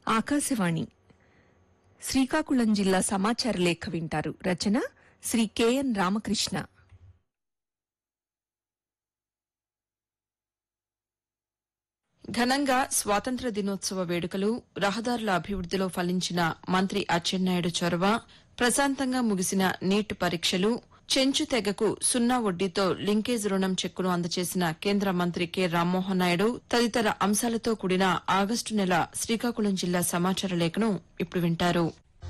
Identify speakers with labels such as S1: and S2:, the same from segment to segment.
S1: ఆకాశవాణి శ్రీకాకుళం జిల్లా సమాచార లేఖ వింటారు రచన శ్రీ కెఎన్ రామకృష్ణ ఘనంగా స్వాతంత్ర దినోత్సవ వేడుకలు రహదారుల అభివృద్దిలో ఫలించిన మంత్రి అచ్చెన్నాయుడు చొరవ ప్రశాంతంగా ముగిసిన నీట్ పరీక్షలు చెంచు తెగకు సున్నా వడ్డీతో లింకేజ్ రుణం చెక్కును అందజేసిన కేంద్ర మంత్రి కె రామ్మోహన్ నాయుడు తదితర అంశాలతో కూడిన ఆగస్టు నెల శ్రీకాకుళం జిల్లా సమాచార లేఖను ఇప్పుడు వింటారు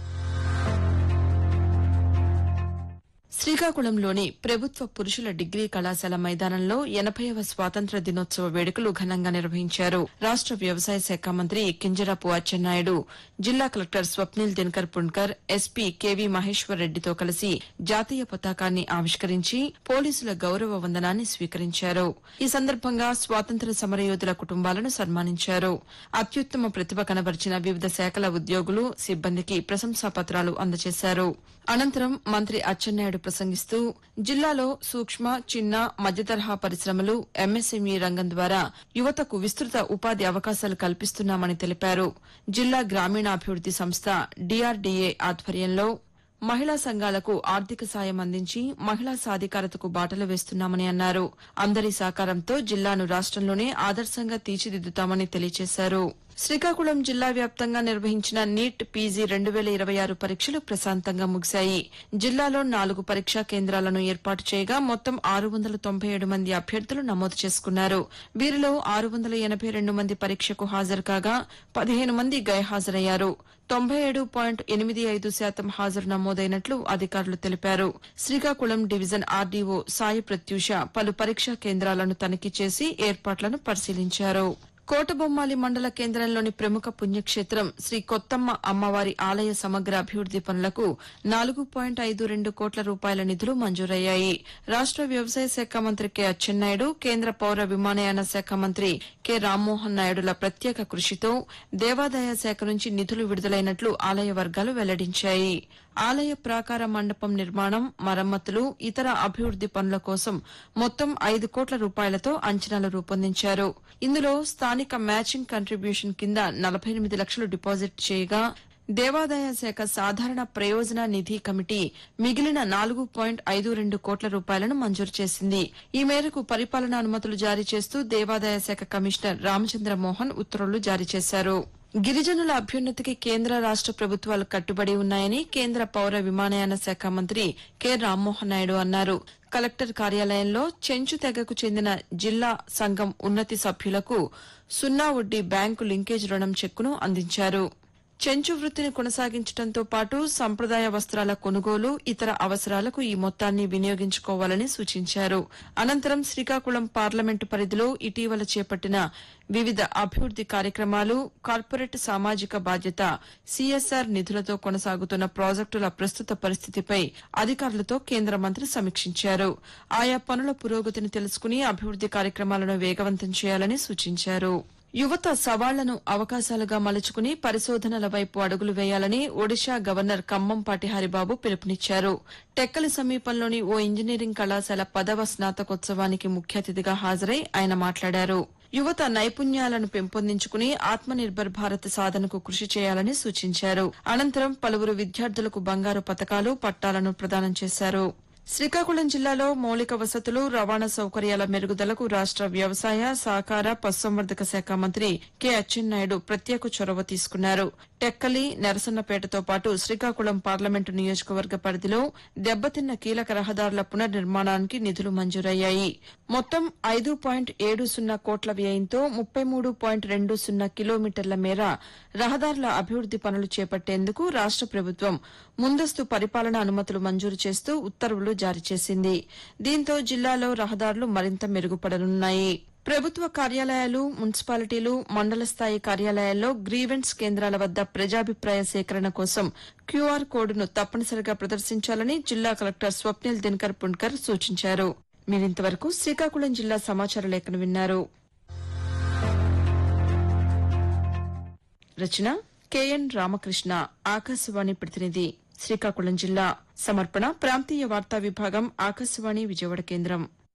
S1: శ్రీకాకుళంలోని ప్రభుత్వ పురుషుల డిగ్రీ కళాశాల మైదానంలో ఎనభైవ స్వాతంత్ర దినోత్సవ వేడుకలు ఘనంగా నిర్వహించారు రాష్ట వ్యవసాయ శాఖ మంత్రి కింజరాపు అచ్చెన్నాయుడు జిల్లా collector Swapnil Dinakar Pundkar SP K V Maheshwar రెడ్డితో కలిసి జాతీయ పతాకాన్ని ఆవిష్కరించి పోలీసుల గౌరవ వందనాన్ని స్వీకరించారు ఈ సందర్భంగా స్వాతంత్ర సమరయోధుల కుటుంబాలను సన్మానించారు అత్యుత్తమ ప్రతిభ కనబరిచిన వివిధ శాఖల ఉద్యోగులు సిబ్బందికి ప్రశంసా పత్రాలు అందజేశారు అనంతరం మంత్రి అచ్చెన్నాయుడు ప్రసంగిస్తూ జిల్లాలో సూక్ష్మ చిన్న మధ్యతరహా పరిశ్రమలు ఎంఎస్ఎంఈ రంగం ద్వారా యువతకు విస్తృత ఉపాధి అవకాశాలు కల్పిస్తున్నామని తెలిపారు జిల్లా గ్రామీణాభివృద్ది సంస్థ డీఆర్డీఏ ఆధ్వర్యంలో మహిళా సంఘాలకు ఆర్థిక సాయం అందించి మహిళా సాధికారతకు బాటలు వేస్తున్నామని అన్నారు అందరి సహకారంతో జిల్లాను రాష్టంలోనే ఆదర్శంగా తీర్చిదిద్దుతామని తెలియజేశారు శ్రీకాకుళం జిల్లా వ్యాప్తంగా నిర్వహించిన నీట్ పీజీ రెండు వేల ఇరవై ఆరు పరీక్షలు ప్రశాంతంగా ముగిశాయి జిల్లాలో నాలుగు పరీక్షా కేంద్రాలను ఏర్పాటు చేయగా మొత్తం ఆరు వందల తొంభై ఏడు మంది అభ్యర్థులు నమోదు చేసుకున్నారు వీరిలో ఆరు వందల ఎనబై రెండు మంది పరీక్షకు హాజరు కాగా పదిహేను మంది గైహాజరయ్యారు తొంభై ఏడు పాయింట్ ఎనిమిది ఐదు శాతం హాజరు నమోదైనట్లు అధికారులు తెలిపారు శ్రీకాకుళం డివిజన్ ఆర్డీఓ సాయి ప్రత్యూష పలు పరీక్షా కేంద్రాలను తనిఖీ చేసి ఏర్పాట్లను పరిశీలించారు కోటబొమ్మాలి మండల కేంద్రంలోని ప్రముఖ పుణ్యక్షేత్రం శ్రీ కొత్తమ్మ అమ్మవారి ఆలయ సమగ్ర అభివృద్ది పనులకు నాలుగు పాయింట్ ఐదు రెండు కోట్ల రూపాయల నిధులు మంజూరయ్యాయి రాష్ట వ్యవసాయ శాఖ మంత్రి కె అచ్చెన్నాయుడు కేంద్ర పౌర విమానయాన శాఖ మంత్రి కె రామ్మోహన్ నాయుడుల ప్రత్యేక కృషితో దేవాదాయ శాఖ నుంచి నిధులు విడుదలైనట్లు ఆలయ వర్గాలు వెల్లడించాయి ఆలయ ప్రాకార మండపం నిర్మాణం మరమ్మతులు ఇతర అభివృద్ది పనుల కోసం మొత్తం ఐదు కోట్ల రూపాయలతో అంచనాలు రూపొందించారు ఇందులో స్థానిక మ్యాచింగ్ కంట్రిబ్యూషన్ కింద నలభై ఎనిమిది లక్షలు డిపాజిట్ చేయగా దేవాదాయ శాఖ సాధారణ ప్రయోజన నిధి కమిటీ మిగిలిన నాలుగు పాయింట్ ఐదు రెండు కోట్ల రూపాయలను మంజూరు చేసింది ఈ మేరకు పరిపాలనా అనుమతులు జారీ చేస్తూ దేవాదాయ శాఖ కమిషనర్ రామచంద్ర మోహన్ ఉత్తర్వులు జారీ చేశారు గిరిజనుల అభ్యున్నతికి కేంద్ర రాష్ట ప్రభుత్వాలు కట్టుబడి ఉన్నాయని కేంద్ర పౌర విమానయాన శాఖ మంత్రి కె రామ్మోహన్ నాయుడు అన్నారు కలెక్టర్ కార్యాలయంలో చెంచు తెగకు చెందిన జిల్లా సంఘం ఉన్నతి సభ్యులకు సున్నా వడ్డీ బ్యాంకు లింకేజ్ రుణం చెక్కును అందించారు చెంచు వృత్తిని కొనసాగించడంతో పాటు సంప్రదాయ వస్త్రాల కొనుగోలు ఇతర అవసరాలకు ఈ మొత్తాన్ని వినియోగించుకోవాలని సూచించారు అనంతరం శ్రీకాకుళం పార్లమెంటు పరిధిలో ఇటీవల చేపట్టిన వివిధ అభివృద్ది కార్యక్రమాలు కార్పొరేట్ సామాజిక బాధ్యత సీఎస్ఆర్ నిధులతో కొనసాగుతున్న ప్రాజెక్టుల ప్రస్తుత పరిస్థితిపై అధికారులతో కేంద్ర మంత్రి సమీక్షించారు ఆయా పనుల పురోగతిని తెలుసుకుని అభివృద్ది కార్యక్రమాలను వేగవంతం చేయాలని సూచించారు యువత సవాళ్లను అవకాశాలుగా మలుచుకుని పరిశోధనల వైపు అడుగులు వేయాలని ఒడిషా గవర్నర్ కంబంపాటి హరిబాబు పిలుపునిచ్చారు టెక్కలి సమీపంలోని ఓ ఇంజనీరింగ్ కళాశాల పదవ స్నాతకోత్సవానికి ముఖ్య అతిథిగా హాజరై ఆయన మాట్లాడారు యువత నైపుణ్యాలను పెంపొందించుకుని ఆత్మనిర్భర్ భారత్ సాధనకు కృషి చేయాలని సూచించారు అనంతరం పలువురు విద్యార్థులకు బంగారు పతకాలు పట్టాలను ప్రదానం చేశారు శ్రీకాకుళం జిల్లాలో మౌలిక వసతులు రవాణా సౌకర్యాల మెరుగుదలకు రాష్ట వ్యవసాయ సహకార పశుసంవర్ధక శాఖ మంత్రి కె అచ్చెన్నాయుడు ప్రత్యేక చొరవ తీసుకున్నారు టెక్కలి నరసన్నపేటతో పాటు శ్రీకాకుళం పార్లమెంటు నియోజకవర్గ పరిధిలో దెబ్బతిన్న కీలక రహదారుల పునర్నిర్మాణానికి నిధులు మంజూరయ్యాయి మొత్తం ఐదు పాయింట్ ఏడు సున్నా కోట్ల వ్యయంతో ముప్పై మూడు పాయింట్ రెండు సున్నా కిలోమీటర్ల మేర రహదారుల అభివృద్ది పనులు చేపట్టేందుకు రాష్ట ప్రభుత్వం ముందస్తు పరిపాలనా అనుమతులు మంజూరు చేస్తూ ఉత్తర్వులు జారీ చేసింది దీంతో జిల్లాలో రహదారులు మరింత మెరుగుపడనున్నాయి ప్రభుత్వ కార్యాలయాలు మున్సిపాలిటీలు మండల స్థాయి కార్యాలయాల్లో గ్రీవెన్స్ కేంద్రాల వద్ద ప్రజాభిప్రాయ సేకరణ కోసం క్యూఆర్ కోడ్ను తప్పనిసరిగా ప్రదర్శించాలని జిల్లా కలెక్టర్ స్వప్నిల్ దినకర్ పుణ్కర్ సూచించారు మీరింతవరకు శ్రీకాకుళం జిల్లా సమాచార లేఖను విన్నారు రచన కెఎన్ రామకృష్ణ ఆకాశవాణి ప్రతినిధి శ్రీకాకుళం జిల్లా సమర్పణ ప్రాంతీయ వార్తా విభాగం ఆకాశవాణి విజయవాడ కేంద్రం